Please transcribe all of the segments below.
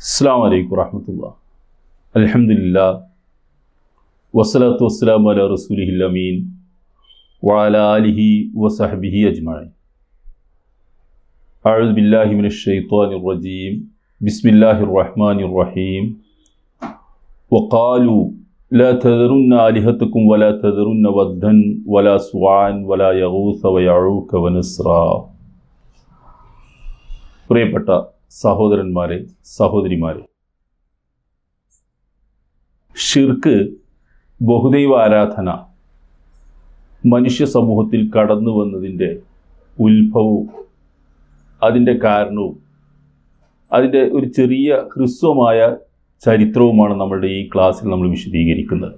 അസ്സാം വലൈക്കും വറഹമത്തുള്ള അലഹമില്ല വസ്സലാത്തു വസ്സലാം അല റസൂലിഹിൽ അമീൻ വഅല ആലിഹി വസഹബിഹി അജ്മഈൻ أعوذ بالله من الشيطان الرجيم بسم الله الرحمن الرحيم وقالوا لا تذرن آلهتكم ولا تذرن ودا ولا سواعا ولا يغوث ويعوق ونسرا പ്രിയപ്പെട്ട സഹോദരന്മാരെ സഹോദരിമാരെ ഷിർക്ക് ബഹുദൈവ ആരാധന മനുഷ്യ സമൂഹത്തിൽ കടന്നു വന്നതിൻ്റെ ഉത്ഭവവും അതിൻ്റെ കാരണവും അതിൻ്റെ ഒരു ചെറിയ ഹ്രസ്വമായ ചരിത്രവുമാണ് നമ്മളുടെ ഈ ക്ലാസ്സിൽ നമ്മൾ വിശദീകരിക്കുന്നത്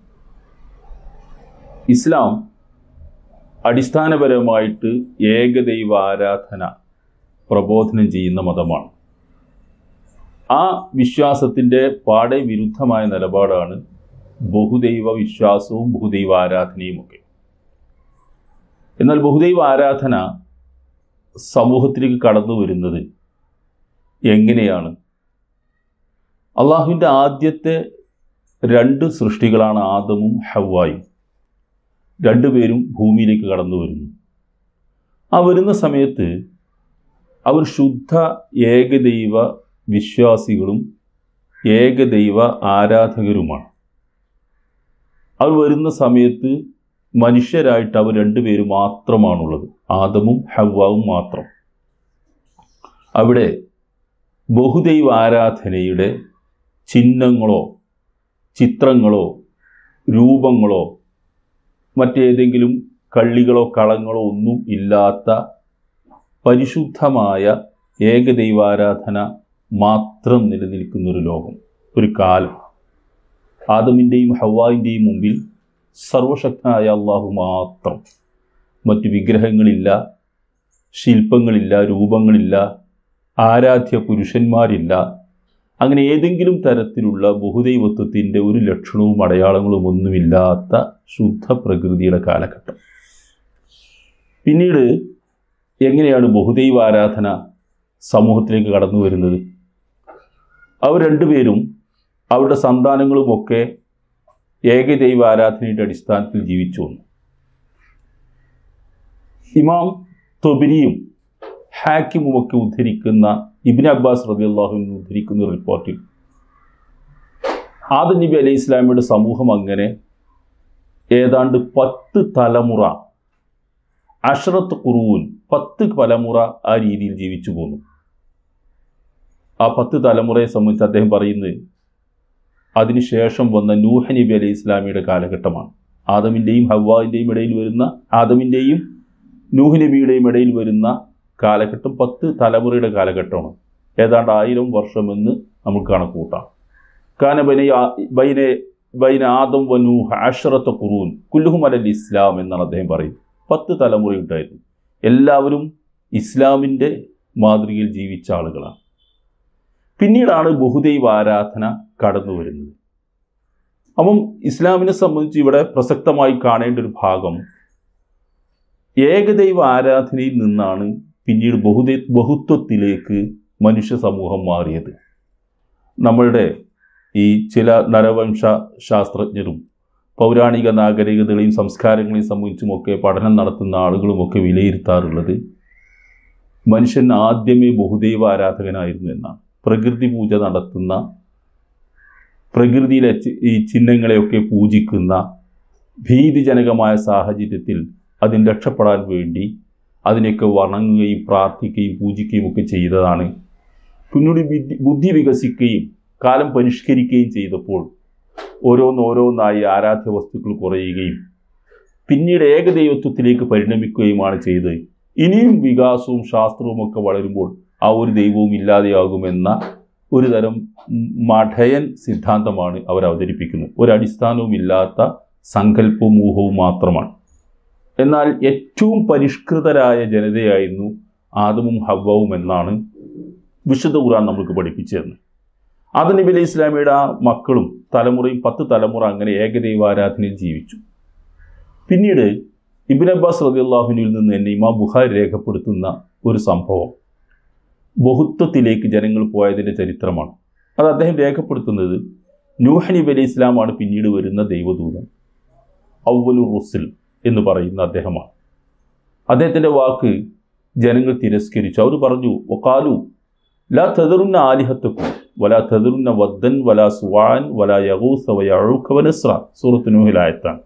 ഇസ്ലാം അടിസ്ഥാനപരമായിട്ട് ഏകദൈവ ആരാധന പ്രബോധനം ചെയ്യുന്ന മതമാണ് ആ വിശ്വാസത്തിൻ്റെ പാടെ വിരുദ്ധമായ നിലപാടാണ് ബഹുദൈവ വിശ്വാസവും ബഹുദൈവ ആരാധനയുമൊക്കെ എന്നാൽ ബഹുദൈവ ആരാധന സമൂഹത്തിലേക്ക് കടന്നു വരുന്നത് എങ്ങനെയാണ് അള്ളാഹുവിൻ്റെ ആദ്യത്തെ രണ്ട് സൃഷ്ടികളാണ് ആദമും ഹവായും രണ്ടുപേരും ഭൂമിയിലേക്ക് കടന്നു വരുന്നു ആ വരുന്ന സമയത്ത് അവർ ശുദ്ധ ഏകദൈവ വിശ്വാസികളും ഏകദൈവ ആരാധകരുമാണ് അവർ വരുന്ന സമയത്ത് മനുഷ്യരായിട്ട് അവർ രണ്ടുപേരും മാത്രമാണുള്ളത് ആദമും ഹവ്വാവും മാത്രം അവിടെ ബഹുദൈവ ആരാധനയുടെ ചിഹ്നങ്ങളോ ചിത്രങ്ങളോ രൂപങ്ങളോ മറ്റേതെങ്കിലും കള്ളികളോ കളങ്ങളോ ഒന്നും ഇല്ലാത്ത പരിശുദ്ധമായ ഏകദൈവാരാധന മാത്രം നിലനിൽക്കുന്നൊരു ലോകം ഒരു കാലം ആദമിൻ്റെയും ഹവായിൻ്റെയും മുമ്പിൽ സർവശക്തനായ അള്ളാഹു മാത്രം മറ്റു വിഗ്രഹങ്ങളില്ല ശില്പങ്ങളില്ല രൂപങ്ങളില്ല ആരാധ്യ പുരുഷന്മാരില്ല അങ്ങനെ ഏതെങ്കിലും തരത്തിലുള്ള ബഹുദൈവത്വത്തിൻ്റെ ഒരു ലക്ഷണവും അടയാളങ്ങളും ഒന്നുമില്ലാത്ത ശുദ്ധ പ്രകൃതിയുടെ കാലഘട്ടം പിന്നീട് എങ്ങനെയാണ് ബഹുദൈവ ആരാധന സമൂഹത്തിലേക്ക് കടന്നു വരുന്നത് അവർ രണ്ടുപേരും അവരുടെ സന്താനങ്ങളുമൊക്കെ ഏകദൈവ ആരാധനയുടെ അടിസ്ഥാനത്തിൽ ജീവിച്ചു വന്നു ഇമാം തൊബിരിയും ഹാക്കിമുമൊക്കെ ഉദ്ധരിക്കുന്ന ഇബിൻ അബ്ബാസ് റബി അള്ളാഹുവിന് ഉദ്ധരിക്കുന്ന റിപ്പോർട്ടിൽ ആദം നബി അലൈഹി ഇസ്ലാമിയുടെ സമൂഹം അങ്ങനെ ഏതാണ്ട് പത്ത് തലമുറ അഷറത്ത് ഖുറൂൻ പത്ത് തലമുറ ആ രീതിയിൽ ജീവിച്ചു പോന്നു ആ പത്ത് തലമുറയെ സംബന്ധിച്ച് അദ്ദേഹം പറയുന്നത് അതിനുശേഷം വന്ന നൂഹ നബി അലൈഹി ഇസ്ലാമിയുടെ കാലഘട്ടമാണ് ആദമിൻ്റെയും ഹവ്വാവിൻ്റെയും ഇടയിൽ വരുന്ന ആദമിൻ്റെയും നൂഹ് നബിയുടെയും ഇടയിൽ വരുന്ന കാലഘട്ടം പത്ത് തലമുറയുടെ കാലഘട്ടമാണ് ഏതാണ്ട് ആയിരം വർഷമെന്ന് നമുക്ക് കണക്കൂട്ടാം കാന ബൈന ബൈന ബൈന ആദം വ നൂഹ് അഷറത്ത് ഖുറൂൻ കുല്ലുഹും അലൽ ഇസ്ലാം എന്നാണ് അദ്ദേഹം പറയുന്നത് പത്ത് തലമുറയുണ്ടായിരുന്നു എല്ലാവരും ഇസ്ലാമിൻ്റെ മാതൃകയിൽ ജീവിച്ച ആളുകളാണ് പിന്നീടാണ് ബഹുദൈവ ആരാധന കടന്നു വരുന്നത് അപ്പം ഇസ്ലാമിനെ സംബന്ധിച്ച് ഇവിടെ പ്രസക്തമായി കാണേണ്ട ഒരു ഭാഗം ഏകദൈവ ആരാധനയിൽ നിന്നാണ് പിന്നീട് ബഹുദൈ ബഹുത്വത്തിലേക്ക് മനുഷ്യ സമൂഹം മാറിയത് നമ്മളുടെ ഈ ചില നരവംശ ശാസ്ത്രജ്ഞരും പൗരാണിക നാഗരികതകളെയും സംസ്കാരങ്ങളെയും സംബന്ധിച്ചുമൊക്കെ പഠനം നടത്തുന്ന ആളുകളുമൊക്കെ വിലയിരുത്താറുള്ളത് മനുഷ്യൻ ആദ്യമേ ബഹുദൈവ ആരാധകനായിരുന്നു എന്നാണ് പ്രകൃതി പൂജ നടത്തുന്ന പ്രകൃതിയിലെ ഈ ചിഹ്നങ്ങളെയൊക്കെ പൂജിക്കുന്ന ഭീതിജനകമായ സാഹചര്യത്തിൽ അതിന് രക്ഷപ്പെടാൻ വേണ്ടി അതിനെയൊക്കെ വണങ്ങുകയും പ്രാർത്ഥിക്കുകയും പൂജിക്കുകയും ഒക്കെ ചെയ്തതാണ് പിന്നീട് ബുദ്ധി വികസിക്കുകയും കാലം പരിഷ്കരിക്കുകയും ചെയ്തപ്പോൾ ഓരോന്നോരോന്നായി ആരാധ്യ വസ്തുക്കൾ കുറയുകയും പിന്നീട് ഏകദൈവത്വത്തിലേക്ക് പരിണമിക്കുകയുമാണ് ചെയ്തത് ഇനിയും വികാസവും ശാസ്ത്രവും ഒക്കെ വളരുമ്പോൾ ആ ഒരു ദൈവവും ഇല്ലാതെയാകുമെന്ന ഒരു തരം മഠയൻ സിദ്ധാന്തമാണ് അവർ അവതരിപ്പിക്കുന്നത് ഒരടിസ്ഥാനവും ഇല്ലാത്ത സങ്കല്പവും ഊഹവും മാത്രമാണ് എന്നാൽ ഏറ്റവും പരിഷ്കൃതരായ ജനതയായിരുന്നു ആദമും ഹവ്വവും എന്നാണ് വിശുദ്ധ ഖുർആൻ നമുക്ക് പഠിപ്പിച്ചു തരുന്നത് ആദം നബി അലൈഹി ഇസ്ലാമിയുടെ ആ മക്കളും തലമുറയും പത്ത് തലമുറ അങ്ങനെ ഏകദൈവാരാധനയിൽ ജീവിച്ചു പിന്നീട് ഇബിൻ അബ്ബാസ് റദിയുള്ളാഹുനിൽ നിന്ന് തന്നെ ഇമാം ബുഖാരി രേഖപ്പെടുത്തുന്ന ഒരു സംഭവം ബഹുത്വത്തിലേക്ക് ജനങ്ങൾ പോയതിൻ്റെ ചരിത്രമാണ് അത് അദ്ദേഹം രേഖപ്പെടുത്തുന്നത് നൂഹ് നബി അലൈഹി ഇസ്ലാമാണ് പിന്നീട് വരുന്ന ദൈവദൂതൻ ഔവലു റുസിൽ എന്ന് പറയുന്ന അദ്ദേഹമാണ് അദ്ദേഹത്തിൻ്റെ വാക്ക് ജനങ്ങൾ തിരസ്കരിച്ചു അവർ പറഞ്ഞു ഒക്കാലു ലാ തെതിറുന്ന ആലിഹത്തക്കും വലാ തെതിറുന്ന വദ്ദൻ വലാ സുവാൻ വലാ യഹൂസ വയഴുക്ക വനസ്ര സൂറത്ത് നൂഹിലായത്താണ്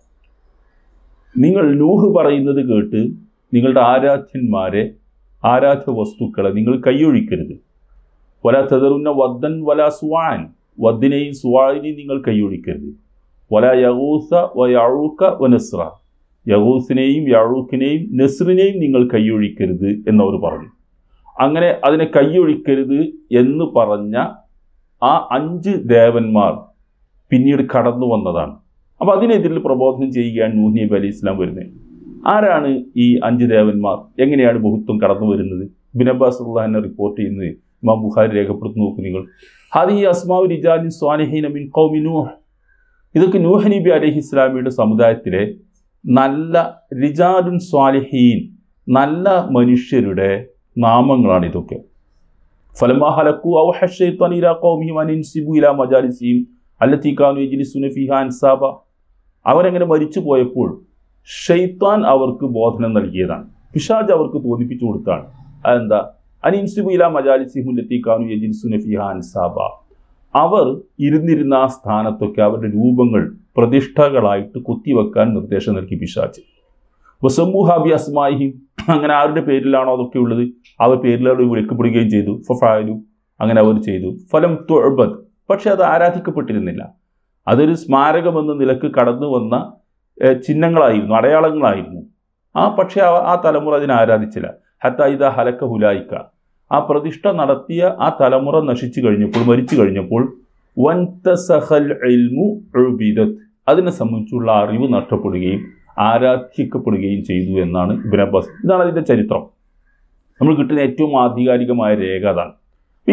നിങ്ങൾ നൂഹ് പറയുന്നത് കേട്ട് നിങ്ങളുടെ ആരാധ്യന്മാരെ ആരാധ്യ വസ്തുക്കളെ നിങ്ങൾ കൈയൊഴിക്കരുത് വലാ തെതിറുന്ന വദ്ദൻ വലാ സുവാൻ വദ്ദിനെയും സുവാനിനെയും നിങ്ങൾ കൈയൊഴിക്കരുത് വലാ യഹൂസ വയഴുക്ക വനസ്ര യഹൂസിനെയും യഴൂക്കിനെയും നെസ്റിനെയും നിങ്ങൾ കൈയൊഴിക്കരുത് എന്നവർ പറഞ്ഞു അങ്ങനെ അതിനെ കൈയൊഴിക്കരുത് എന്ന് പറഞ്ഞ ആ അഞ്ച് ദേവന്മാർ പിന്നീട് കടന്നു വന്നതാണ് അപ്പോൾ അതിനെതിരിൽ പ്രബോധനം ചെയ്യുകയാണ് നൂഹ് നബി അലി ഇസ്ലാം വരുന്നത് ആരാണ് ഈ അഞ്ച് ദേവന്മാർ എങ്ങനെയാണ് ബഹുത്വം കടന്നു വരുന്നത് ബിൻ അബ്ബാസ് അള്ളാഹിനെ റിപ്പോർട്ട് ചെയ്യുന്നത് ഇമാം ബുഖാരി രേഖപ്പെടുത്തി നോക്കൂ നിങ്ങൾ ഹാദി അസ്മാവ് റിജാലിൻ സ്വാനിഹീൻ മിൻ ഖൗമി നൂഹ് ഇതൊക്കെ നൂഹ് നബി അലൈഹി ഇസ്ലാമിയുടെ സമുദായത്തിലെ നല്ല റിജാലുൻ സ്വാലിഹീൻ നല്ല മനുഷ്യരുടെ നാമങ്ങളാണ് ഇതൊക്കെ ഫലമാ ഹലക്കു ഔഹഷൈത്താൻ ഇലാ ഖൗമിഹിം അൻ ഇൻസിബു ഇലാ മജാലിസിഹിം അല്ലത്തി കാനു യജ്ലിസുന ഫിഹാ അൻസാബ അവരങ്ങനെ മരിച്ചു പോയപ്പോൾ ഷെയ്ത്താൻ അവർക്ക് ബോധനം നൽകിയതാണ് പിശാജ് അവർക്ക് തോന്നിപ്പിച്ചു കൊടുത്താണ് അതെന്താ അൻ ഇൻസിബു ഇലാ മജാലിസിഹിം അല്ലത്തി കാനു യജ്ലിസുന ഫിഹാ അൻസാബ അവർ ഇരുന്നിരുന്ന ആ സ്ഥാനത്തൊക്കെ അവരുടെ രൂപങ്ങൾ പ്രതിഷ്ഠകളായിട്ട് കുത്തിവെക്കാൻ നിർദ്ദേശം നൽകി പിശാച്ച് വസമ്മൂഹാബി അസ്മാഹിം അങ്ങനെ ആരുടെ പേരിലാണോ അതൊക്കെ ഉള്ളത് അവർ പേരിലോട് വിളിക്കപ്പെടുകയും ചെയ്തു ഫഫാലു അങ്ങനെ അവർ ചെയ്തു ഫലം തൊഴബത് പക്ഷെ അത് ആരാധിക്കപ്പെട്ടിരുന്നില്ല അതൊരു സ്മാരകമെന്ന നിലക്ക് കടന്നു വന്ന ഏഹ്, ചിഹ്നങ്ങളായിരുന്നു അടയാളങ്ങളായിരുന്നു ആ പക്ഷേ ആ- ആ തലമുറ അതിനെ ആരാധിച്ചില്ല ഹത്ത ഇത ഹലക്ക ഹുലായിക്ക ആ പ്രതിഷ്ഠ നടത്തിയ ആ തലമുറ നശിച്ചു കഴിഞ്ഞപ്പോൾ മരിച്ചു കഴിഞ്ഞപ്പോൾ വൻതസഹൽ ഇൽമു ഉബിദത്ത് അതിനെ സംബന്ധിച്ചുള്ള അറിവ് നഷ്ടപ്പെടുകയും ആരാധിക്കപ്പെടുകയും ചെയ്തു എന്നാണ് ഇബിൻ അബ്ബാസ് ഇതാണ് അതിൻ്റെ ചരിത്രം നമ്മൾ കിട്ടുന്ന ഏറ്റവും ആധികാരികമായ രേഖ അതാണ് ഈ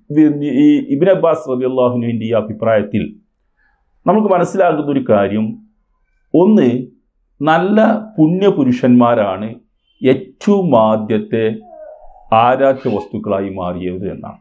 ഈ ഇബിൻ അബ്ബാസ് റബി അള്ളാഹുനുവിൻ്റെ ഈ അഭിപ്രായത്തിൽ നമുക്ക് മനസ്സിലാകുന്ന ഒരു കാര്യം ഒന്ന് നല്ല പുണ്യപുരുഷന്മാരാണ് ഏറ്റവും ആദ്യത്തെ ആരാധ്യ വസ്തുക്കളായി മാറിയത് എന്നാണ്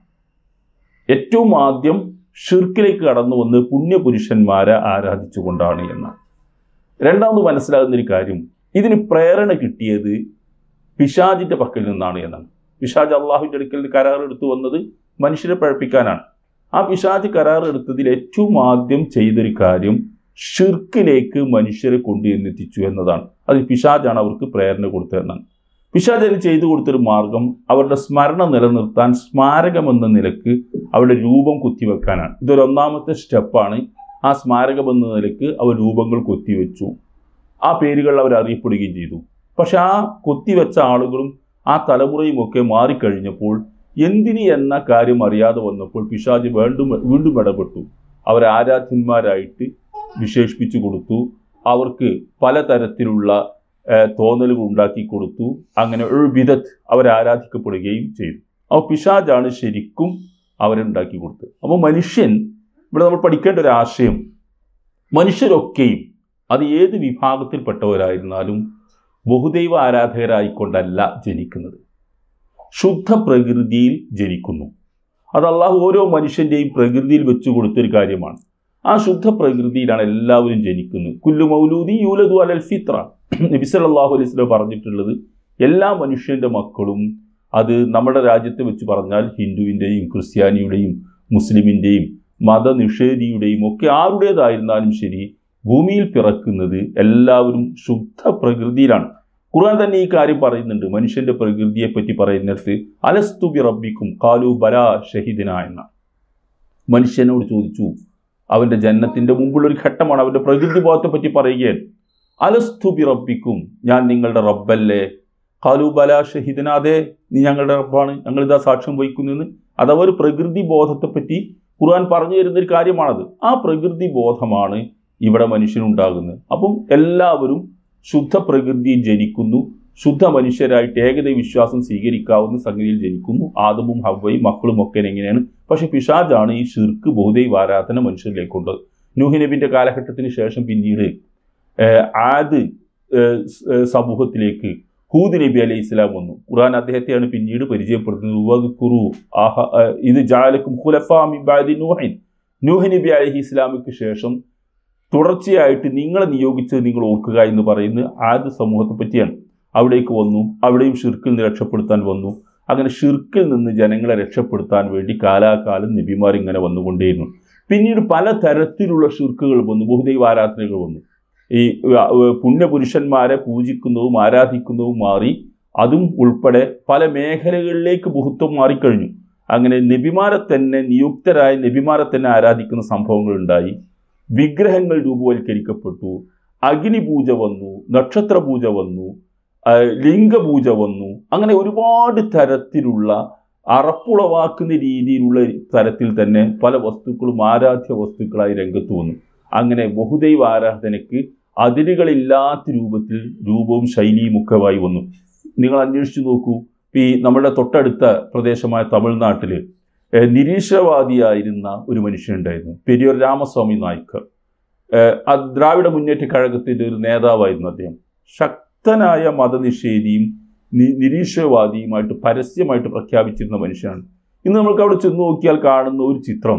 ഏറ്റവും ആദ്യം ഷിർക്കിലേക്ക് കടന്നു വന്ന് പുണ്യപുരുഷന്മാരെ ആരാധിച്ചുകൊണ്ടാണ് എന്നാണ് രണ്ടാമത് മനസ്സിലാകുന്ന ഒരു കാര്യം ഇതിന് പ്രേരണ കിട്ടിയത് പിശാജിന്റെ പക്കൽ നിന്നാണ് എന്നാണ് പിശാജ് അള്ളാഹുവിൻ്റെ അടുക്കൽ നിന്ന് കരാർ എടുത്തു വന്നത് മനുഷ്യരെ പഴപ്പിക്കാനാണ് ആ പിശാജ് കരാർ എടുത്തതിൽ ഏറ്റവും ആദ്യം ചെയ്തൊരു കാര്യം ഷിർക്കിലേക്ക് മനുഷ്യരെ കൊണ്ടുവന്നെത്തിച്ചു എന്നതാണ് അത് പിശാജാണ് അവർക്ക് പ്രേരണ കൊടുത്തതെന്നാണ് പിശാജ് അതിന് ചെയ്തു കൊടുത്തൊരു മാർഗം അവരുടെ സ്മരണ നിലനിർത്താൻ സ്മാരകം എന്ന നിലക്ക് അവരുടെ രൂപം കുത്തിവെക്കാനാണ് ഇതൊരു ഒന്നാമത്തെ സ്റ്റെപ്പാണ് ആ സ്മാരകം എന്ന നിലക്ക് അവർ രൂപങ്ങൾ കൊത്തിവെച്ചു ആ പേരുകൾ അവർ അറിയപ്പെടുകയും ചെയ്തു പക്ഷെ ആ കൊത്തിവെച്ച ആളുകളും ആ തലമുറയും ഒക്കെ മാറിക്കഴിഞ്ഞപ്പോൾ എന്തിന് എന്ന കാര്യം അറിയാതെ വന്നപ്പോൾ പിശാജ് വീണ്ടും വീണ്ടും ഇടപെട്ടു അവരെ ആരാധ്യന്മാരായിട്ട് വിശേഷിപ്പിച്ചു കൊടുത്തു അവർക്ക് പലതരത്തിലുള്ള ഏഹ്, തോന്നലുകൾ ഉണ്ടാക്കി കൊടുത്തു അങ്ങനെ ഒരു വിധത്ത് അവരെ ആരാധിക്കപ്പെടുകയും ചെയ്തു അപ്പോൾ പിശാജാണ് ശരിക്കും അവരെ ഉണ്ടാക്കി കൊടുത്തത് അപ്പോൾ മനുഷ്യൻ ഇവിടെ നമ്മൾ പഠിക്കേണ്ട ഒരു ആശയം മനുഷ്യരൊക്കെയും അത് ഏത് വിഭാഗത്തിൽപ്പെട്ടവരായിരുന്നാലും ബഹുദൈവ ആരാധകരായിക്കൊണ്ടല്ല ജനിക്കുന്നത് ശുദ്ധ പ്രകൃതിയിൽ ജനിക്കുന്നു അത് അള്ളാഹു ഓരോ മനുഷ്യൻ്റെയും പ്രകൃതിയിൽ വെച്ചു കൊടുത്തൊരു കാര്യമാണ് ആ ശുദ്ധ പ്രകൃതിയിലാണ് എല്ലാവരും ജനിക്കുന്നത് കുല്ലു മൗലൂദി യൂലദു അലൽ ഫിത്ര നബി സല്ലല്ലാഹു അലൈഹി വസല്ലം പറഞ്ഞിട്ടുള്ളത് എല്ലാ മനുഷ്യൻ്റെ മക്കളും അത് നമ്മുടെ രാജ്യത്ത് വെച്ച് പറഞ്ഞാൽ ഹിന്ദുവിൻ്റെയും ക്രിസ്ത്യാനിയുടെയും മുസ്ലിമിൻ്റെയും മതനിഷേധിയുടെയും ഒക്കെ ആരുടേതായിരുന്നാലും ശരി ഭൂമിയിൽ പിറക്കുന്നത് എല്ലാവരും ശുദ്ധ പ്രകൃതിയിലാണ് ഖുർആൻ തന്നെ ഈ കാര്യം പറയുന്നുണ്ട് മനുഷ്യന്റെ പ്രകൃതിയെ പറ്റി പറയുന്നിടത്ത് അലസ്തുബി റബ്ബിക്കും കാലു ബലാ ഷഹിദിന എന്ന മനുഷ്യനോട് ചോദിച്ചു അവന്റെ ജന്നത്തിന്റെ മുമ്പുള്ള ഒരു ഘട്ടമാണ് അവന്റെ പ്രകൃതി ബോധത്തെ പറ്റി പറയുകയാണ് അലസ്തുബി റബ്ബിക്കും ഞാൻ നിങ്ങളുടെ റബ്ബല്ലേ കാലു ബലാ ഷഹിദിന അതെ നീ ഞങ്ങളുടെ റബ്ബാണ് ഞങ്ങളിതാ സാക്ഷ്യം വഹിക്കുന്നെന്ന് അതവർ പ്രകൃതി ബോധത്തെ പറ്റി ഖുർആൻ പറഞ്ഞു തരുന്ന ഒരു കാര്യമാണത് ആ പ്രകൃതി ബോധമാണ് ഇവിടെ മനുഷ്യനുണ്ടാകുന്നത് അപ്പം എല്ലാവരും ശുദ്ധ പ്രകൃതിയിൽ ജനിക്കുന്നു ശുദ്ധ മനുഷ്യരായിട്ട് ഏകദൈ വിശ്വാസം സ്വീകരിക്കാവുന്ന സംഗതിയിൽ ജനിക്കുന്നു ആദമും ഹവ്വയും മക്കളും ഒക്കെ എങ്ങനെയാണ് പക്ഷെ പിശാജാണ് ഈ ഷിർക്ക് ബഹുദൈവ ആരാധന മനുഷ്യരിലേക്ക് കൊണ്ടത് നൂഹി നബിന്റെ കാലഘട്ടത്തിന് ശേഷം പിന്നീട് ഏഹ്, ആദ് ഏഹ്, സ്- ഏഹ്, സമൂഹത്തിലേക്ക് ഹൂദ് നബി അലൈഹി ഇസ്ലാം വന്നു ഖുർആൻ അദ്ദേഹത്തെയാണ് പിന്നീട് പരിചയപ്പെടുത്തുന്നത് വദ്കുറു ആഹ അഹ് ഇത് ജാലക്കും ഖുലഫാ മിൻ ബഅദി നൂഹിൻ നൂഹ് നബി അലൈഹി ഇസ്ലാമിക്ക് ശേഷം തുടർച്ചയായിട്ട് നിങ്ങളെ നിയോഗിച്ചത് നിങ്ങൾ ഓർക്കുക എന്ന് പറയുന്നത് ആദ്യ സമൂഹത്തെ പറ്റിയാണ് അവിടേക്ക് വന്നു അവിടെയും ഷിർക്കിൽ നിന്ന് രക്ഷപ്പെടുത്താൻ വന്നു അങ്ങനെ ഷിർക്കിൽ നിന്ന് ജനങ്ങളെ രക്ഷപ്പെടുത്താൻ വേണ്ടി കാലാകാലം നബിമാർ ഇങ്ങനെ വന്നുകൊണ്ടേയിരുന്നു പിന്നീട് പല തരത്തിലുള്ള ഷിർക്കുകൾ വന്നു ബഹുദൈവ ആരാധനകൾ വന്നു ഈ അഹ് അഹ് പുണ്യപുരുഷന്മാരെ പൂജിക്കുന്നതും ആരാധിക്കുന്നതും മാറി അതും ഉൾപ്പെടെ പല മേഖലകളിലേക്ക് ബഹുത്വം മാറിക്കഴിഞ്ഞു അങ്ങനെ നബിമാരെ തന്നെ നിയുക്തരായ നബിമാരെ തന്നെ ആരാധിക്കുന്ന സംഭവങ്ങൾ ഉണ്ടായി വിഗ്രഹങ്ങൾ രൂപവൽക്കരിക്കപ്പെട്ടു അഗ്നിപൂജ വന്നു നക്ഷത്ര പൂജ വന്നു ആ, ലിംഗപൂജ വന്നു അങ്ങനെ ഒരുപാട് തരത്തിലുള്ള അറപ്പുളവാക്കുന്ന രീതിയിലുള്ള തരത്തിൽ തന്നെ പല വസ്തുക്കളും ആരാധ്യ വസ്തുക്കളായി രംഗത്ത് വന്നു അങ്ങനെ ബഹുദൈവ ആരാധനയ്ക്ക് അതിരുകളില്ലാത്ത രൂപത്തിൽ രൂപവും ശൈലിയും ഒക്കെ വന്നു നിങ്ങൾ അന്വേഷിച്ചു നോക്കൂ ഈ നമ്മുടെ തൊട്ടടുത്ത പ്രദേശമായ തമിഴ്നാട്ടിൽ ഏഹ്, നിരീശ്വരവാദിയായിരുന്ന ഒരു മനുഷ്യനുണ്ടായിരുന്നു പെരിയോർ രാമസ്വാമി നായ്ക്കർ ഏഹ്, ആ ദ്രാവിഡ മുന്നേറ്റ കഴകത്തിൻ്റെ ഒരു നേതാവായിരുന്നു അദ്ദേഹം ശക്തനായ മതനിഷേധിയും നി- നിരീശ്വരവാദിയുമായിട്ട് പരസ്യമായിട്ട് പ്രഖ്യാപിച്ചിരുന്ന മനുഷ്യനാണ് ഇന്ന് നമുക്ക് അവിടെ ചെന്ന് നോക്കിയാൽ കാണുന്ന ഒരു ചിത്രം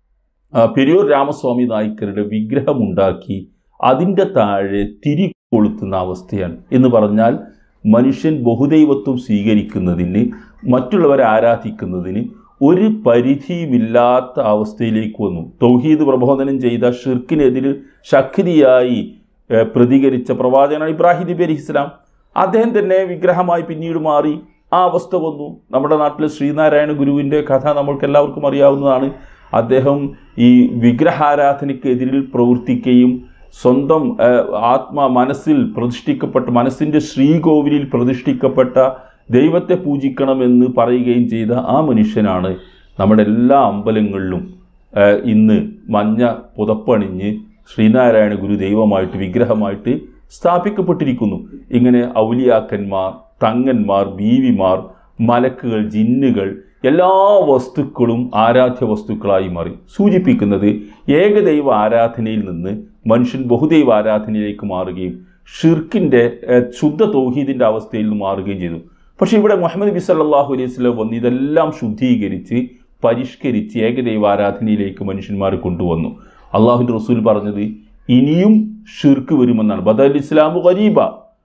ആ, പെരിയൂർ രാമസ്വാമി നായ്ക്കരുടെ വിഗ്രഹമുണ്ടാക്കി അതിൻ്റെ താഴെ തിരി കൊളുത്തുന്ന അവസ്ഥയാണ് എന്ന് പറഞ്ഞാൽ മനുഷ്യൻ ബഹുദൈവത്വം സ്വീകരിക്കുന്നതിന് മറ്റുള്ളവരെ ആരാധിക്കുന്നതിന് ഒരു പരിധിയുമില്ലാത്ത അവസ്ഥയിലേക്ക് വന്നു തൗഹീദ് പ്രബോധനം ചെയ്ത ഷിർക്കിനെതിരെ ശക്തിയായി ഏഹ്, പ്രതികരിച്ച പ്രവാചകനാണ് ഇബ്രാഹിം നബി അലി ഇസ്ലാം അദ്ദേഹം തന്നെ വിഗ്രഹമായി പിന്നീട് മാറി ആ അവസ്ഥ വന്നു നമ്മുടെ നാട്ടിലെ ശ്രീനാരായണ ഗുരുവിൻ്റെ കഥ നമ്മൾക്ക് എല്ലാവർക്കും അറിയാവുന്നതാണ് അദ്ദേഹം ഈ വിഗ്രഹാരാധനയ്ക്കെതിരിൽ പ്രവർത്തിക്കുകയും സ്വന്തം ഏഹ്, ആത്മ മനസ്സിൽ പ്രതിഷ്ഠിക്കപ്പെട്ട മനസ്സിൻ്റെ ശ്രീകോവിലിൽ പ്രതിഷ്ഠിക്കപ്പെട്ട ദൈവത്തെ പൂജിക്കണമെന്ന് പറയുകയും ചെയ്ത ആ മനുഷ്യനാണ് നമ്മുടെ എല്ലാ അമ്പലങ്ങളിലും ഏഹ്, ഇന്ന് മഞ്ഞ പുതപ്പണിഞ്ഞ് ശ്രീനാരായണ ഗുരു ദൈവമായിട്ട് വിഗ്രഹമായിട്ട് സ്ഥാപിക്കപ്പെട്ടിരിക്കുന്നു ഇങ്ങനെ ഔലിയാക്കന്മാർ തങ്ങന്മാർ ബീവിമാർ മലക്കുകൾ ജിന്നുകൾ എല്ലാ വസ്തുക്കളും ആരാധ്യ വസ്തുക്കളായി മാറി സൂചിപ്പിക്കുന്നത് ഏകദൈവ ആരാധനയിൽ നിന്ന് മനുഷ്യൻ ബഹുദൈവ ആരാധനയിലേക്ക് മാറുകയും ഷിർക്കിൻ്റെ ഏഹ്, ശുദ്ധ തൗഹീദിൻ്റെ അവസ്ഥയിൽ നിന്ന് മാറുകയും ചെയ്തു പക്ഷേ ഇവിടെ മുഹമ്മദ് നബി സല്ലല്ലാഹു അലൈഹി വസല്ലം വന്ന് ഇതെല്ലാം ശുദ്ധീകരിച്ച് പരിഷ്കരിച്ച് ഏകദൈവ ആരാധനയിലേക്ക് മനുഷ്യന്മാരെ കൊണ്ടുവന്നു അള്ളാഹുൻ്റെ റസൂൽ പറഞ്ഞത് ഇനിയും ഷിർക്ക് വരുമെന്നാണ് ബദൽ ഇസ്ലാമു ഗരീബ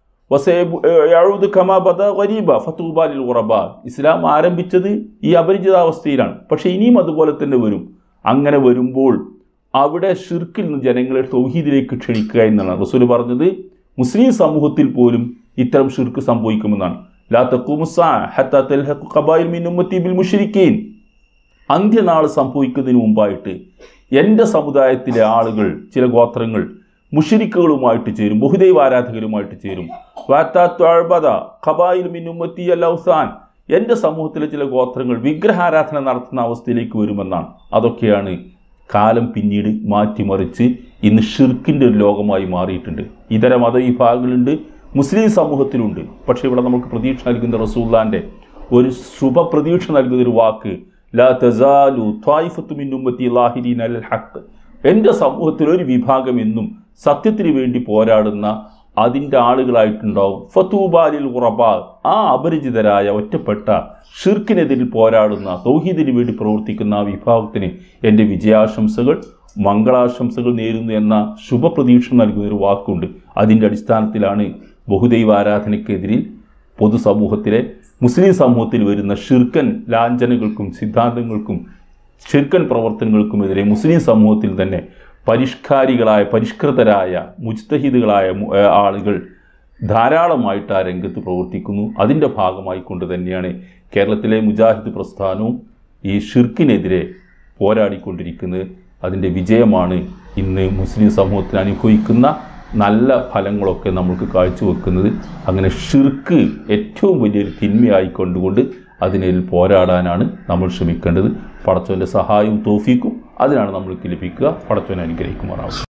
വസേബു യഊദ് കമാ ബദ ഗരീബ ഫതൂബ ലിൽ ഖുറബ ഇസ്ലാം ആരംഭിച്ചത് ഈ അപരിചിതാവസ്ഥയിലാണ് പക്ഷേ ഇനിയും അതുപോലെ തന്നെ വരും അങ്ങനെ വരുമ്പോൾ അവിടെ ഷിർക്കിൽ നിന്ന് ജനങ്ങളെ തൗഹീദിലേക്ക് ക്ഷണിക്കുക എന്നാണ് റസൂൽ പറഞ്ഞത് മുസ്ലിം സമൂഹത്തിൽ പോലും ഇത്തരം ഷിർക്ക് സംഭവിക്കുമെന്നാണ് ലാ തഖൂമുസ്സാ ഹത്താ തൽഹഖു ഖബായിൽ മിൻ ഉമ്മത്തി ബിൽ മുശ്രിക്കീൻ അന്ത്യനാൾ സംഭവിക്കുന്നതിന് മുമ്പായിട്ട് എൻ്റെ സമുദായത്തിലെ ആളുകൾ ചില ഗോത്രങ്ങൾ മുഷരിക്കുകളുമായിട്ട് ചേരും ബഹുദൈവ ആരാധകരുമായിട്ട് ചേരും മിന്നുമ്മത്തി അല്ലൗസാൻ എൻ്റെ സമൂഹത്തിലെ ചില ഗോത്രങ്ങൾ വിഗ്രഹാരാധന നടത്തുന്ന അവസ്ഥയിലേക്ക് വരുമെന്നാണ് അതൊക്കെയാണ് കാലം പിന്നീട് മാറ്റിമറിച്ച് ഇന്ന് ഷിർക്കിൻ്റെ ഒരു ലോകമായി മാറിയിട്ടുണ്ട് ഇതര മതവിഭാഗങ്ങളുണ്ട് മുസ്ലിം സമൂഹത്തിലുണ്ട് പക്ഷേ ഇവിടെ നമുക്ക് പ്രതീക്ഷ നൽകുന്ന റസൂല്ലാൻ്റെ ഒരു ശുഭപ്രതീക്ഷ നൽകുന്ന ഒരു വാക്ക് ലാ തസാലു ത്വായിഫത്തു മിൻ ഉമ്മത്തി ലാഹിരീൻ അൽ ഹക്ക് എൻ്റെ സമൂഹത്തിൽ ഒരു വിഭാഗം എന്നും സത്യത്തിന് വേണ്ടി പോരാടുന്ന അതിൻ്റെ ആളുകളായിട്ടുണ്ടാവും ഫത്തൂബാലിൽ ഉറബ ആ അപരിചിതരായ ഒറ്റപ്പെട്ട ഷിർക്കിനെതിരിൽ പോരാടുന്ന തൗഹീദിന് വേണ്ടി പ്രവർത്തിക്കുന്ന ആ വിഭാഗത്തിന് എൻ്റെ വിജയാശംസകൾ മംഗളാശംസകൾ നേരുന്നു എന്ന ശുഭപ്രതീക്ഷ നൽകുന്ന ഒരു വാക്കുണ്ട് അതിൻ്റെ അടിസ്ഥാനത്തിലാണ് ബഹുദൈവ ആരാധനയ്ക്കെതിരിൽ പൊതുസമൂഹത്തിലെ മുസ്ലിം സമൂഹത്തിൽ വരുന്ന ഷിർക്കൻ ലാഞ്ചനകൾക്കും സിദ്ധാന്തങ്ങൾക്കും ഷിർക്കൻ പ്രവർത്തനങ്ങൾക്കുമെതിരെ മുസ്ലിം സമൂഹത്തിൽ തന്നെ പരിഷ്കാരികളായ പരിഷ്കൃതരായ മുജ്തഹിദുകളായ മു- ഏ, ആളുകൾ ധാരാളമായിട്ട് ആ രംഗത്ത് പ്രവർത്തിക്കുന്നു അതിൻ്റെ ഭാഗമായി കൊണ്ട് തന്നെയാണ് കേരളത്തിലെ മുജാഹിദ് പ്രസ്ഥാനവും ഈ ഷിർക്കിനെതിരെ പോരാടിക്കൊണ്ടിരിക്കുന്നത് അതിൻ്റെ വിജയമാണ് ഇന്ന് മുസ്ലിം സമൂഹത്തിൽ അനുഭവിക്കുന്ന നല്ല ഫലങ്ങളൊക്കെ നമ്മൾക്ക് കാഴ്ചവെക്കുന്നത് അങ്ങനെ ഷിർക്ക് ഏറ്റവും വലിയൊരു തിന്മയായി കൊണ്ടുകൊണ്ട് അതിനെ പോരാടാനാണ് നമ്മൾ ശ്രമിക്കേണ്ടത് പടച്ചവൻ്റെ സഹായവും തോഫീക്കും അതിനാണ് നമ്മൾക്ക് ലഭിക്കുക പടച്ചവനെ അനുഗ്രഹിക്കുമാറാവും